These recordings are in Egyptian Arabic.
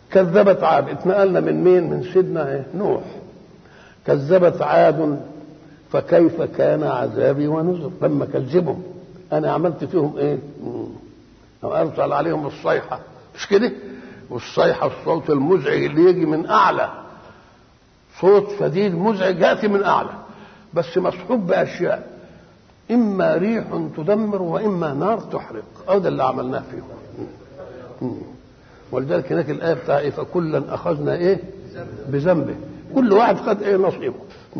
كذبت عاد اتنقلنا من مين من سيدنا إيه؟ نوح كذبت عاد فكيف كان عذابي ونذر لما كذبهم انا عملت فيهم ايه ارسل عليهم الصيحه مش كده والصيحه الصوت المزعج اللي يجي من اعلى صوت شديد مزعج ياتي من اعلى بس مصحوب باشياء اما ريح تدمر واما نار تحرق او ده اللي عملناه فيهم ولذلك هناك الايه بتاع ايه فكلا اخذنا ايه بذنبه كل واحد خد ايه نصيبه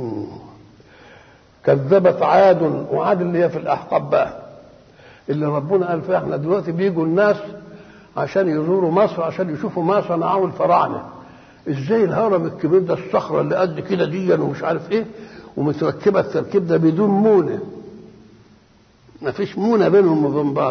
كذبت عاد وعاد اللي هي في الاحقاب بقى اللي ربنا قال فيها احنا دلوقتي بيجوا الناس عشان يزوروا مصر عشان يشوفوا ما صنعوا الفراعنه ازاي الهرم الكبير ده الصخره اللي قد كده دي ومش عارف ايه ومتركبه التركيب ده بدون مونه ما فيش مونه بينهم وبين بعض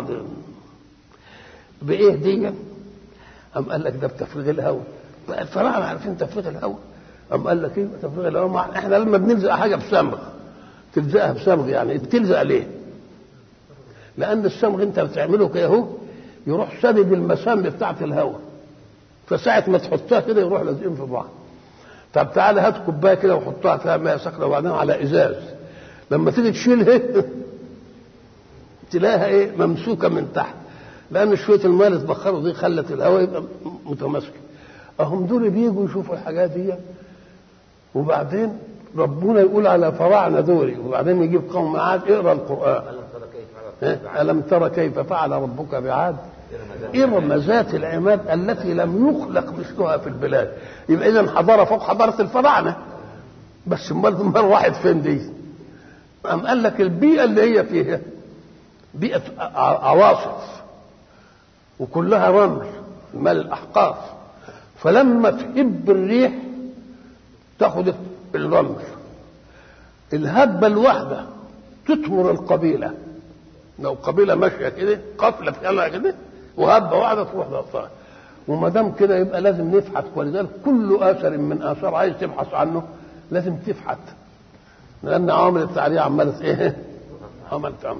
بايه دي أم قال لك ده بتفريغ الهواء بقى الفراعنه عارفين تفريغ الهواء أم قال لك ايه تفريغ الهواء احنا لما بنلزق حاجه بصمغ تلزقها بصمغ يعني بتلزق ليه؟ لان الصمغ انت بتعمله كده اهو يروح سدد المسام بتاعت الهواء فساعة ما تحطها كده يروح لازقين في بعض طب تعالى هات كوبايه كده وحطها فيها ماء سخنه وبعدين على ازاز لما تيجي تشيلها تلاقيها ايه ممسوكه من تحت لان شويه الماء اللي اتبخروا دي خلت الهواء يبقى متماسك اهم دول بيجوا يشوفوا الحاجات دي وبعدين ربنا يقول على فراعنه دوري وبعدين يجيب قوم عاد اقرا القران ألم تر كيف فعل ربك بعاد إرم ذات العماد التي لم يخلق مثلها في البلاد يبقى إذا حضارة فوق حضارة الفراعنة بس امال امال واحد فين دي؟ أم قال لك البيئة اللي هي فيها بيئة عواصف وكلها رمل مال الأحقاف فلما تهب الريح تاخد الرمل الهبة الواحدة تطمر القبيلة لو قبيلة ماشية كده قفلة في كده وهبة واحدة تروح ضغطها وما دام كده يبقى لازم نفحت ولذلك كل اثر من اثار عايز تبحث عنه لازم تفحت لان عوامل التعريه عماله ايه؟ عملت عمل.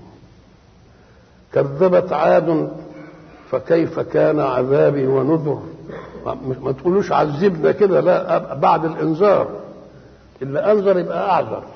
كذبت عاد فكيف كان عذابي ونذر ما تقولوش عذبنا كده لا بعد الانذار اللي انذر يبقى اعذر